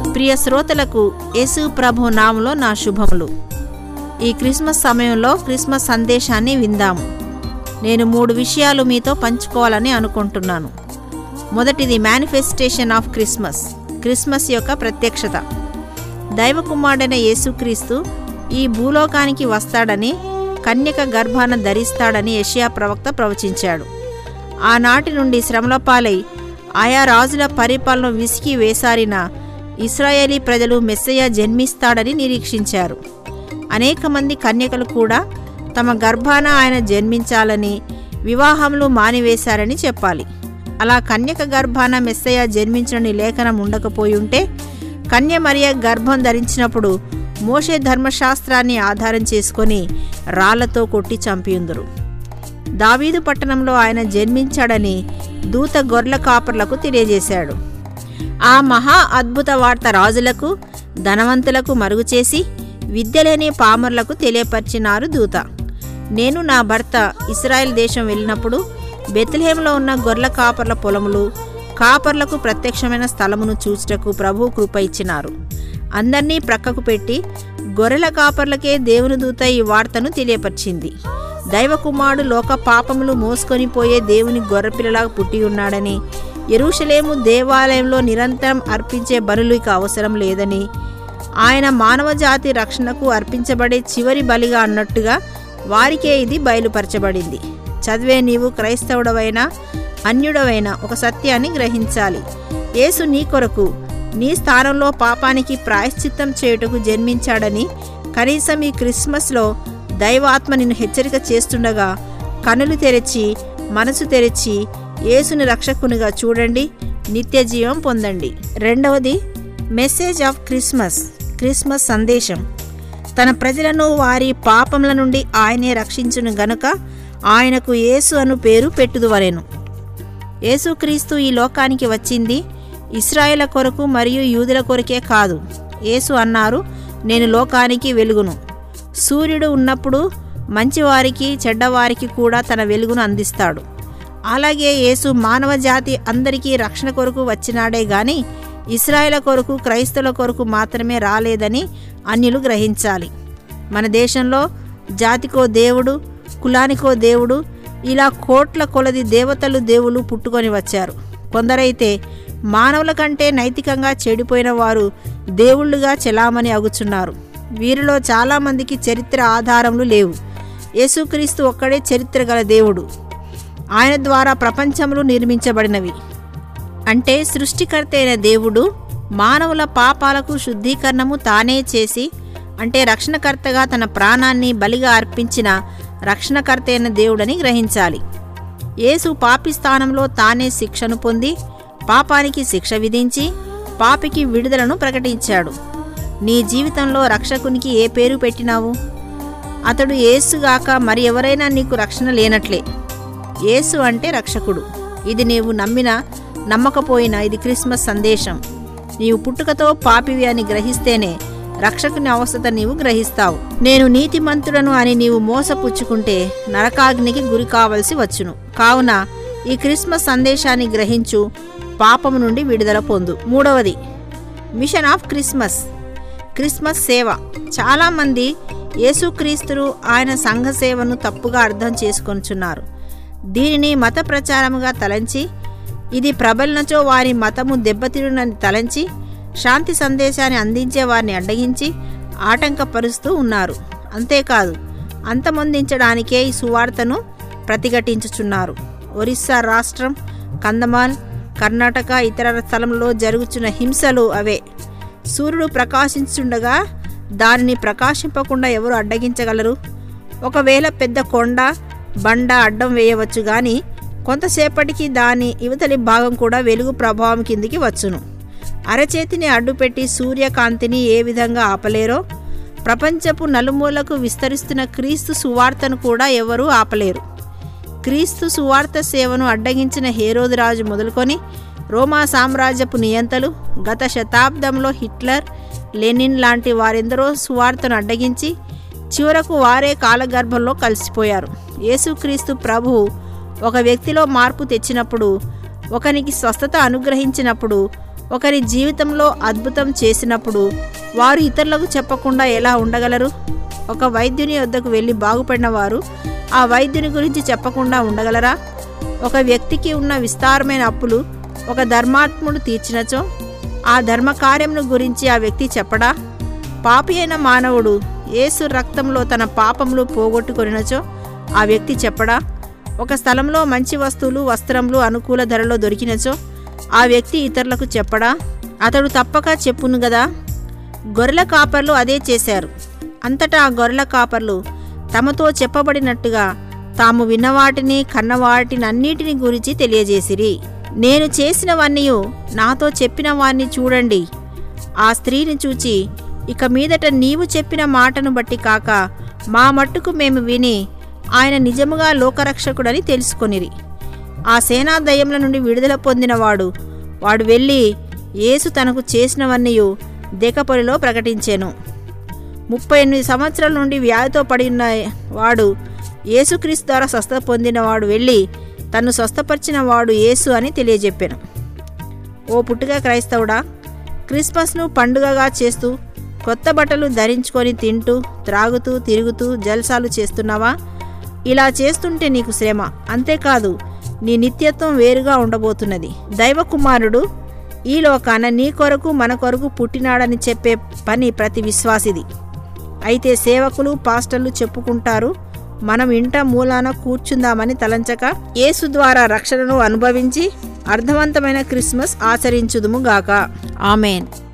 ప్రియ శ్రోతలకు యేసు ప్రభు నామలో నా శుభములు ఈ క్రిస్మస్ సమయంలో క్రిస్మస్ సందేశాన్ని విందాము నేను మూడు విషయాలు మీతో పంచుకోవాలని అనుకుంటున్నాను మొదటిది మేనిఫెస్టేషన్ ఆఫ్ క్రిస్మస్ క్రిస్మస్ యొక్క ప్రత్యక్షత దైవకుమారుడైన యేసుక్రీస్తు ఈ భూలోకానికి వస్తాడని కన్యక గర్భాన ధరిస్తాడని యెషయా ప్రవక్త ప్రవచించాడు ఆనాటి నుండి శ్రమల పాలై ఆయా రాజుల పరిపాలన విసికి వేసారిన ఇస్రాయేలీ ప్రజలు మెస్సయ్య జన్మిస్తాడని నిరీక్షించారు అనేక మంది కన్యకలు కూడా తమ గర్భాన ఆయన జన్మించాలని వివాహములు మానివేశారని చెప్పాలి అలా కన్యక గర్భాన మెస్సయ్య జన్మించని లేఖనం ఉండకపోయి ఉంటే కన్య మరియ గర్భం ధరించినప్పుడు మోషే ధర్మశాస్త్రాన్ని ఆధారం చేసుకొని రాళ్లతో కొట్టి చంపియుందురు దావీదు పట్టణంలో ఆయన జన్మించాడని దూత గొర్రెల కాపర్లకు తెలియజేశాడు ఆ మహా అద్భుత వార్త రాజులకు ధనవంతులకు మరుగు చేసి విద్యలేని పామర్లకు తెలియపరిచినారు దూత నేను నా భర్త ఇస్రాయెల్ దేశం వెళ్ళినప్పుడు బెత్లహేంలో ఉన్న గొర్రెల కాపర్ల పొలములు కాపర్లకు ప్రత్యక్షమైన స్థలమును చూచుటకు ప్రభు కృప ఇచ్చినారు అందర్నీ ప్రక్కకు పెట్టి గొర్రెల కాపర్లకే దేవుని దూత ఈ వార్తను తెలియపరిచింది దైవకుమారుడు లోక పాపములు మోసుకొని పోయే దేవుని గొర్రెపిల్లలాగా పుట్టి ఉన్నాడని ఎరుషలేము దేవాలయంలో నిరంతరం అర్పించే బలులు ఇక అవసరం లేదని ఆయన మానవ జాతి రక్షణకు అర్పించబడే చివరి బలిగా అన్నట్టుగా వారికే ఇది బయలుపరచబడింది చదివే నీవు క్రైస్తవుడవైనా అన్యుడవైన ఒక సత్యాన్ని గ్రహించాలి యేసు నీ కొరకు నీ స్థానంలో పాపానికి ప్రాయశ్చిత్తం చేయుటకు జన్మించాడని కనీసం ఈ క్రిస్మస్లో దైవాత్మ నిన్ను హెచ్చరిక చేస్తుండగా కనులు తెరిచి మనసు తెరిచి యేసుని రక్షకునిగా చూడండి నిత్య జీవం పొందండి రెండవది మెసేజ్ ఆఫ్ క్రిస్మస్ క్రిస్మస్ సందేశం తన ప్రజలను వారి పాపముల నుండి ఆయనే రక్షించును గనుక ఆయనకు యేసు అను పేరు పెట్టుదువలెను యేసుక్రీస్తు ఈ లోకానికి వచ్చింది ఇస్రాయేల కొరకు మరియు యూదుల కొరకే కాదు యేసు అన్నారు నేను లోకానికి వెలుగును సూర్యుడు ఉన్నప్పుడు మంచివారికి చెడ్డవారికి కూడా తన వెలుగును అందిస్తాడు అలాగే యేసు మానవ జాతి అందరికీ రక్షణ కొరకు వచ్చినాడే గాని ఇస్రాయేల కొరకు క్రైస్తవుల కొరకు మాత్రమే రాలేదని అన్యులు గ్రహించాలి మన దేశంలో జాతికో దేవుడు కులానికో దేవుడు ఇలా కోట్ల కొలది దేవతలు దేవులు పుట్టుకొని వచ్చారు కొందరైతే మానవుల కంటే నైతికంగా చెడిపోయిన వారు దేవుళ్ళుగా చెలామణి అగుచున్నారు వీరిలో చాలామందికి చరిత్ర ఆధారములు లేవు యేసుక్రీస్తు ఒక్కడే చరిత్ర గల దేవుడు ఆయన ద్వారా ప్రపంచములు నిర్మించబడినవి అంటే సృష్టికర్త అయిన దేవుడు మానవుల పాపాలకు శుద్ధీకరణము తానే చేసి అంటే రక్షణకర్తగా తన ప్రాణాన్ని బలిగా అర్పించిన రక్షణకర్త అయిన దేవుడని గ్రహించాలి యేసు పాపి స్థానంలో తానే శిక్షను పొంది పాపానికి శిక్ష విధించి పాపికి విడుదలను ప్రకటించాడు నీ జీవితంలో రక్షకునికి ఏ పేరు పెట్టినావు అతడు యేసుగాక మరి ఎవరైనా నీకు రక్షణ లేనట్లే యేసు అంటే రక్షకుడు ఇది నీవు నమ్మిన నమ్మకపోయినా ఇది క్రిస్మస్ సందేశం నీవు పుట్టుకతో పాపివి అని గ్రహిస్తేనే రక్షకుని అవస్థత నీవు గ్రహిస్తావు నేను నీతిమంతుడను అని నీవు మోసపుచ్చుకుంటే నరకాగ్నికి గురి కావలసి వచ్చును కావున ఈ క్రిస్మస్ సందేశాన్ని గ్రహించు పాపము నుండి విడుదల పొందు మూడవది మిషన్ ఆఫ్ క్రిస్మస్ క్రిస్మస్ సేవ చాలామంది యేసుక్రీస్తులు ఆయన సంఘ సేవను తప్పుగా అర్థం చేసుకొనుచున్నారు దీనిని మత ప్రచారముగా తలంచి ఇది ప్రబలినచో వారి మతము దెబ్బతిరునని తలంచి శాంతి సందేశాన్ని అందించే వారిని అడ్డగించి ఆటంకపరుస్తూ ఉన్నారు అంతేకాదు అంతమొందించడానికే ఈ సువార్తను ప్రతిఘటించుచున్నారు ఒరిస్సా రాష్ట్రం కందమాల్ కర్ణాటక ఇతర స్థలంలో జరుగుతున్న హింసలు అవే సూర్యుడు ప్రకాశించుండగా దానిని ప్రకాశింపకుండా ఎవరు అడ్డగించగలరు ఒకవేళ పెద్ద కొండ బండ అడ్డం వేయవచ్చు కానీ కొంతసేపటికి దాని ఇవతలి భాగం కూడా వెలుగు ప్రభావం కిందికి వచ్చును అరచేతిని అడ్డుపెట్టి సూర్యకాంతిని ఏ విధంగా ఆపలేరో ప్రపంచపు నలుమూలకు విస్తరిస్తున్న క్రీస్తు సువార్తను కూడా ఎవరూ ఆపలేరు క్రీస్తు సువార్త సేవను అడ్డగించిన హేరోదురాజు మొదలుకొని రోమా సామ్రాజ్యపు నియంతలు గత శతాబ్దంలో హిట్లర్ లెనిన్ లాంటి వారెందరో సువార్తను అడ్డగించి చివరకు వారే కాలగర్భంలో కలిసిపోయారు యేసుక్రీస్తు ప్రభువు ఒక వ్యక్తిలో మార్పు తెచ్చినప్పుడు ఒకనికి స్వస్థత అనుగ్రహించినప్పుడు ఒకరి జీవితంలో అద్భుతం చేసినప్పుడు వారు ఇతరులకు చెప్పకుండా ఎలా ఉండగలరు ఒక వైద్యుని వద్దకు వెళ్ళి బాగుపడిన వారు ఆ వైద్యుని గురించి చెప్పకుండా ఉండగలరా ఒక వ్యక్తికి ఉన్న విస్తారమైన అప్పులు ఒక ధర్మాత్ముడు తీర్చినచో ఆ ధర్మకార్యమును గురించి ఆ వ్యక్తి చెప్పడా పాపి అయిన మానవుడు యేసు రక్తంలో తన పాపములు పోగొట్టుకొనినచో ఆ వ్యక్తి చెప్పడా ఒక స్థలంలో మంచి వస్తువులు వస్త్రములు అనుకూల ధరలో దొరికినచో ఆ వ్యక్తి ఇతరులకు చెప్పడా అతడు తప్పక చెప్పును గదా గొర్రెల కాపర్లు అదే చేశారు అంతటా ఆ గొర్రెల కాపర్లు తమతో చెప్పబడినట్టుగా తాము విన్నవాటిని కన్నవాటిని అన్నిటిని గురించి తెలియజేసిరి నేను చేసినవన్నీ నాతో చెప్పిన వాణ్ణి చూడండి ఆ స్త్రీని చూచి ఇక మీదట నీవు చెప్పిన మాటను బట్టి కాక మా మట్టుకు మేము విని ఆయన నిజముగా లోకరక్షకుడని తెలుసుకొనిరి ఆ సేనా దయ్యముల నుండి విడుదల పొందినవాడు వాడు వెళ్ళి యేసు తనకు చేసినవన్నీ దేకపొలిలో ప్రకటించాను ముప్పై ఎనిమిది సంవత్సరాల నుండి వ్యాధితో పడి ఉన్న వాడు యేసుక్రీస్తు ద్వారా స్వస్థ పొందినవాడు వెళ్ళి తను స్వస్థపరిచిన వాడు యేసు అని తెలియజెప్పాను ఓ పుట్టుక క్రైస్తవుడా క్రిస్మస్ను పండుగగా చేస్తూ కొత్త బట్టలు ధరించుకొని తింటూ త్రాగుతూ తిరుగుతూ జల్సాలు చేస్తున్నావా ఇలా చేస్తుంటే నీకు శ్రమ అంతేకాదు నీ నిత్యత్వం వేరుగా ఉండబోతున్నది దైవ కుమారుడు ఈ లోకాన నీ కొరకు మన కొరకు పుట్టినాడని చెప్పే పని ప్రతి విశ్వాసిది అయితే సేవకులు పాస్టర్లు చెప్పుకుంటారు మనం ఇంట మూలాన కూర్చుందామని తలంచక యేసు ద్వారా రక్షణను అనుభవించి అర్థవంతమైన క్రిస్మస్ ఆచరించుదుము గాక ఆమెన్